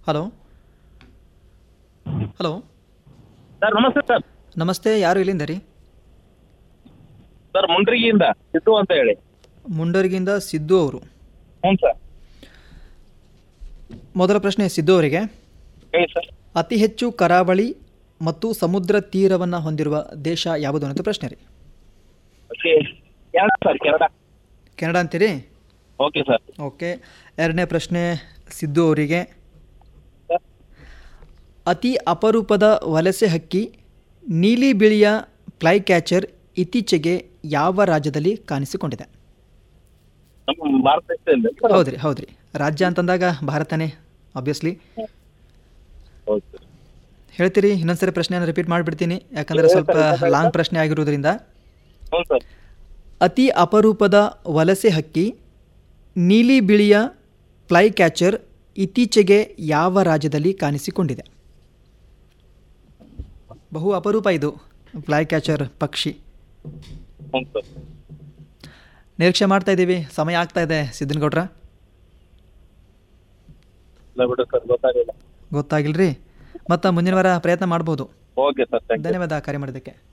hello hello sir ನಮಸ್ತೆ sir ನಮಸ್ತೆ ಯಾರು ಇಲ್ಲಿಂದ ರೀ ಸರ್ ಮುಂಡ್ರಿಗಿಯಿಂದ ಸಿದ್ದು ಅಂತ ಹೇಳಿ ಮುಂಡರ್ಗಿಂದ ಸಿದ್ದು ಅವರು ಹ್ಞೂ ಸರ್ ಮೊದಲ ಪ್ರಶ್ನೆ ಸಿದ್ದು ಅವರಿಗೆ ಹೇಳಿ ಸರ್ ಅತಿ ಹೆಚ್ಚು ಕರಾವಳಿ ಮತ್ತು ಸಮುದ್ರ ತೀರವನ್ನು ಹೊಂದಿರುವ ದೇಶ ಯಾವುದು ಅನ್ನೋದು ಪ್ರಶ್ನೆ ರೀ okay Canada sir Canada Canada ಅಂತೀರಿ ಓಕೆ ಸರ್ ಓಕೆ ಎರಡನೇ ಪ್ರಶ್ನೆ ಸಿದ್ದು ಅವರಿಗೆ ಸರ್ ಅತಿ ಅಪರೂಪದ ವಲಸೆ ಹಕ್ಕಿ ನೀಲಿ ಬಿಳಿಯ ಫ್ಲೈ ಕ್ಯಾಚರ್ ಇತ್ತೀಚೆಗೆ ಯಾವ ರಾಜ್ಯದಲ್ಲಿ ಕಾಣಿಸಿಕೊಂಡಿದೆ ನಮ್ಮ ಭಾರತ ದೇಶದಲ್ಲಿ ಸರ್ ಹೌದ್ರಿ ಹೌದ್ರಿ ರಾಜ್ಯ ಅಂತಂದಾಗ ಭಾರತನೇ ಆಬ್ವಿಯಸ್ಲಿ ಹೌದು ಸರ್ ಹೇಳ್ತೀರಿ ಇನ್ನೊಂದ್ಸರಿ ಪ್ರಶ್ನೆಯನ್ನು ರಿಪೀಟ್ ಮಾಡಿಬಿಡ್ತೀನಿ ಯಾಕಂದರೆ ಸ್ವಲ್ಪ ಲಾಂಗ್ ಪ್ರಶ್ನೆ ಆಗಿರೋದ್ರಿಂದ ಹ್ಞೂ ಸರ್ ಅತಿ ಅಪರೂಪದ ವಲಸೆ ಹಕ್ಕಿ ನೀಲಿ ಬಿಳಿಯ ಫ್ಲೈ ಕ್ಯಾಚರ್ ಇತ್ತೀಚೆಗೆ ಯಾವ ರಾಜ್ಯದಲ್ಲಿ ಕಾಣಿಸಿಕೊಂಡಿದೆ ಬಹು ಅಪರೂಪ ಇದು ಫ್ಲೈ ಕ್ಯಾಚರ್ ಪಕ್ಷಿ ಹ್ಞೂ ಸರ್ ನಿರೀಕ್ಷೆ ಮಾಡ್ತಾ ಇದ್ದೀವಿ ಸಮಯ ಆಗ್ತಾ ಇದೆ ಸಿದ್ದನಗೌಡ್ರ ಇಲ್ಲ ಬಿಡು ಸರ್ ಗೊತ್ತಾಗಲಿಲ್ಲ ಗೊತ್ತಾಗಿಲ್ರಿ ಮತ್ತು ಮುಂದಿನ ವಾರ ಪ್ರಯತ್ನ ಮಾಡ್ಬೋದು ಓಕೆ ಸರ್ ಥ್ಯಾಂಕ್ ಯು ಧನ್ಯವಾದ ಕರೆ ಮಾಡಿದ್ದಕ್ಕೆ